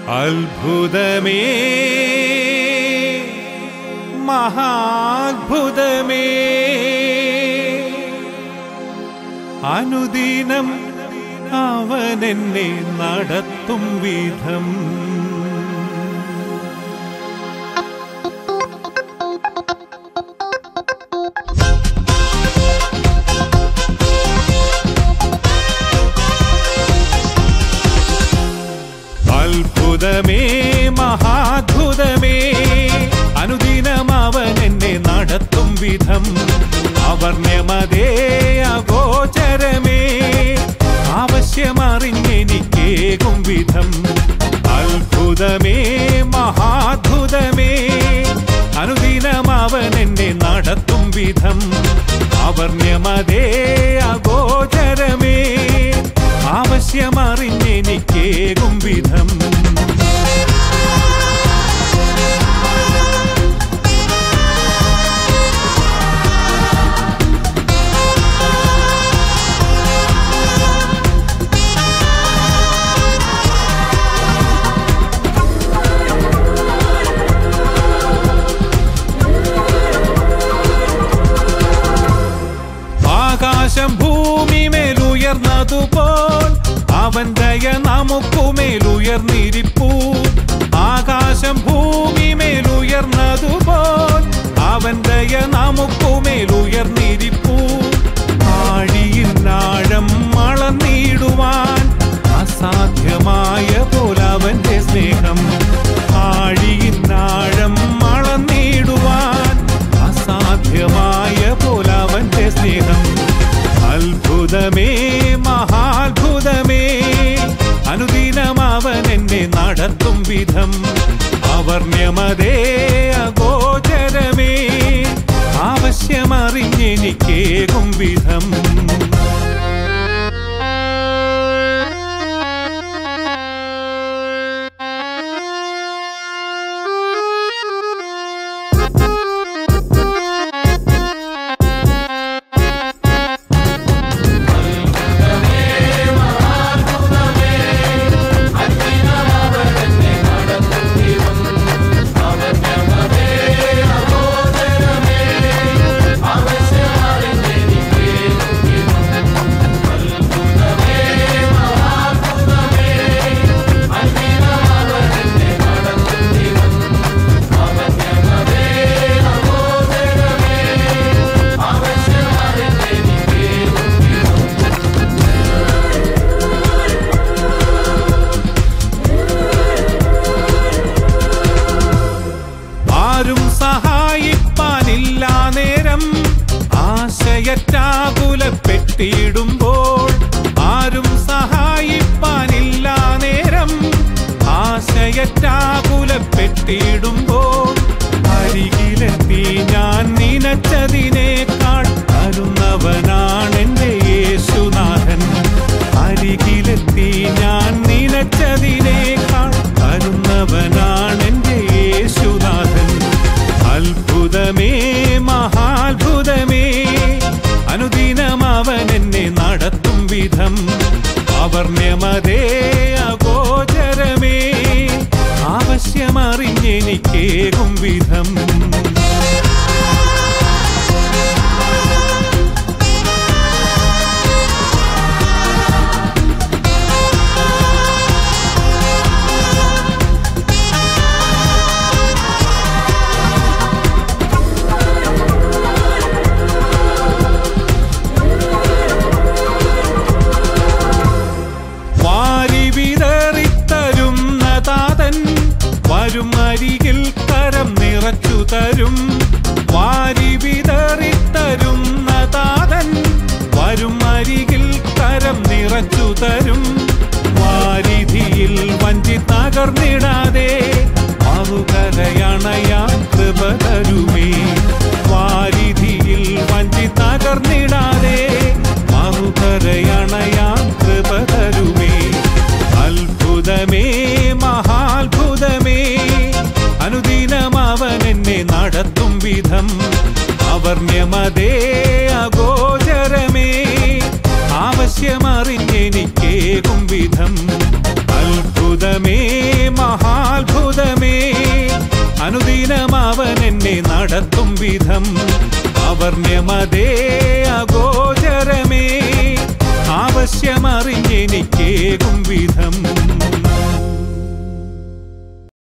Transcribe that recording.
അത്ഭുതമേ മഹാത്ഭുതമേ അനുദിനം അവൻ എന്നെ നടത്തും വിധം അത്ഭുതമേ മഹാത്ഭുതമേ അനുദിനം അവൻ എന്നെ നടത്തും വിധം അവർണ്യമതേ അഗോചരമേ ആവശ്യമറിഞ്ഞെനിക്കേകും വിധം അത്ഭുതമേ മഹാത്ഭുതമേ അനുദിനം അവൻ എന്നെ നടത്തും വിധം അവർണ്യമതേ അഗോചരമേ ആവശ്യമറിഞ്ഞെനിക്കേകും വിധം ആകാശം ഭൂമിമേലുയർന്നതുപോൽ അവൻ ദയ നമുക്കുമേലുയർന്നിരിപ്പൂ ആകാശം ഭൂമിമേലുയർന്നതുപോൽ അവൻ ദയ നമുക്കുമേലുയർന്നിരിപ്പൂ ആഴിയിൽ ആഴം മളന്നിടുവാൻ അസാധ്യമായ പോലവന്റെ സ്നേഹം ആഴിയിൽ ആഴം മളന്നിടുവാൻ അസാധ്യമായ പോലവന്റെ സ്നേഹം അത്ഭുതമേ മഹാത്ഭുതമേ അനുദിനം അവൻ എന്നെ നടത്തും വിധം അവർണ്യമതേ അഗോചരമേ ആവശ്യമറിഞ്ഞെനിക്കേകും വിധം ആരും സഹായിപ്പാനില്ല നേരം ആശയറ്റാകുലപ്പെട്ടിടുമ്പോൾ ആരും സഹായിപ്പാനില്ല നേരം ആശയറ്റാകുലപ്പെട്ടിടുമ്പോൾ അരികിലെത്തി ഞാൻ നിനച്ചതിനേക്കാൾ തരുന്നവനാണെന്റെ യേശുനാഥൻ അരികിലെത്തി ഞാൻ നിനച്ചതിനേക്കാൾ തരുന്നവനാണെന്റെ യേശുനാഥൻ അത്ഭുതമേ മഹാത്ഭുതമേ അനുദിനം അവൻ എന്നെ നടത്തും വിധം അവർണ്യമതേ അഗോചരമേ ആവശ്യമറിഞ്ഞെനിക്കേകും വിധം വാരി വിതറിത്തരുന്ന താതൻ വരും അരികിൽ കരം നിറച്ചു തരും വാരി വിതറിത്തരുന്ന താതൻ വരും അരികിൽ കരം നിറച്ചു തരും വാരിധിയിൽ വഞ്ചി തകർന്നിടാതെ മറുകരയണയാൻ കൃപ തരുമേ വാരിധിയിൽ വഞ്ചി തകർന്നിടാതെ മറുകരയണയാൻ കൃപ തരുമേ അത്ഭുതമേ മഹാത്ഭുതമേ അനുദിനം അവൻ എന്നെ നടത്തും വിധം അവർണ്യമതേ അഗോചരമേ ആവശ്യമറിഞ്ഞെനിക്കേകും വിധം അത്ഭുതമേ മഹാ അനുദിനം അവൻ എന്നെ നടത്തും വിധം അവർണ്യമതേ അഗോചരമേ ആവശ്യമറിഞ്ഞെനിക്കേകും വിധം